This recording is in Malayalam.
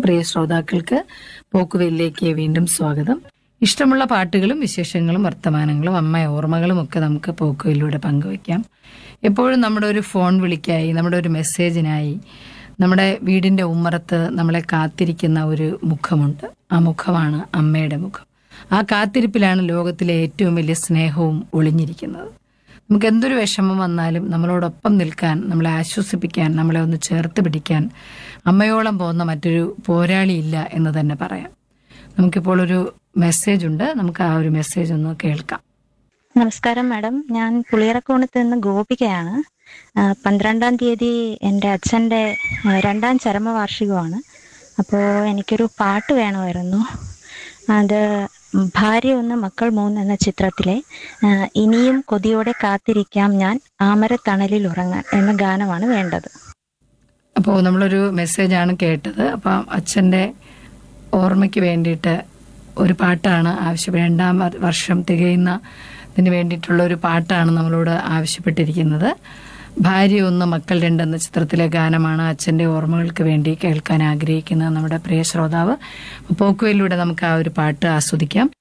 പ്രിയ ശ്രോതാക്കൾക്ക് പോക്കുവെല്ലിലേക്ക് വീണ്ടും സ്വാഗതം ഇഷ്ടമുള്ള പാട്ടുകളും വിശേഷങ്ങളും വർത്തമാനങ്ങളും അമ്മ ഓർമ്മകളും ഒക്കെ നമുക്ക് പോക്കുവെല്ലിലൂടെ പങ്കുവയ്ക്കാം എപ്പോഴും നമ്മുടെ ഒരു ഫോൺ വിളിക്കായി നമ്മുടെ ഒരു മെസ്സേജിനായി നമ്മുടെ വീടിന്റെ ഉമ്മറത്ത് നമ്മളെ കാത്തിരിക്കുന്ന ഒരു മുഖമുണ്ട് ആ മുഖമാണ് അമ്മയുടെ മുഖം ആ കാത്തിരിപ്പിലാണ് ലോകത്തിലെ ഏറ്റവും വലിയ സ്നേഹവും ഒളിഞ്ഞിരിക്കുന്നത് നമുക്ക് എന്തൊരു വിഷമം വന്നാലും നമ്മളോടൊപ്പം നിൽക്കാൻ നമ്മളെ ആശ്വസിപ്പിക്കാൻ നമ്മളെ ഒന്ന് ചേർത്ത് പിടിക്കാൻ അമ്മയോളം പോകുന്ന മറ്റൊരു പോരാളിയില്ല എന്ന് തന്നെ പറയാം നമുക്കിപ്പോൾ ഒരു മെസ്സേജ് ഉണ്ട് നമുക്ക് ആ ഒരു മെസ്സേജ് ഒന്ന് കേൾക്കാം നമസ്കാരം മാഡം ഞാൻ പുളിയറക്കോണത്ത് നിന്ന് ഗോപികയാണ് ആ, പന്ത്രണ്ടാം തീയതി എൻ്റെ അച്ഛൻ്റെ ആ, രണ്ടാം ചരമവാർഷികമാണ് അപ്പോൾ എനിക്കൊരു പാട്ട് വേണമായിരുന്നു അത് ഭാര്യ ഒന്ന് മക്കൾ മൂന്ന് എന്ന ചിത്രത്തിലെ ആ, ഇനിയും കൊതിയോടെ കാത്തിരിക്കാം ഞാൻ ആമരത്തണലിൽ ഉറങ്ങാൻ എന്ന ഗാനമാണ് വേണ്ടത് അപ്പോൾ നമ്മളൊരു മെസ്സേജാണ് കേട്ടത് അപ്പം അച്ഛൻ്റെ ഓർമ്മയ്ക്ക് വേണ്ടിയിട്ട് ഒരു പാട്ടാണ് ആവശ്യപ്പെട്ട രണ്ടാം വ- വർഷം തികയുന്നതിന് വേണ്ടിയിട്ടുള്ള ഒരു പാട്ടാണ് നമ്മളോട് ആവശ്യപ്പെട്ടിരിക്കുന്നത് ഭാര്യ ഒന്ന് മക്കൾ രണ്ടെന്ന ചിത്രത്തിലെ ഗാനമാണ് അച്ഛൻ്റെ ഓർമ്മകൾക്ക് വേണ്ടി കേൾക്കാൻ ആഗ്രഹിക്കുന്നത് നമ്മുടെ പ്രിയ ശ്രോതാവ് പോക്കുവയിലൂടെ നമുക്ക് ആ ഒരു പാട്ട് ആസ്വദിക്കാം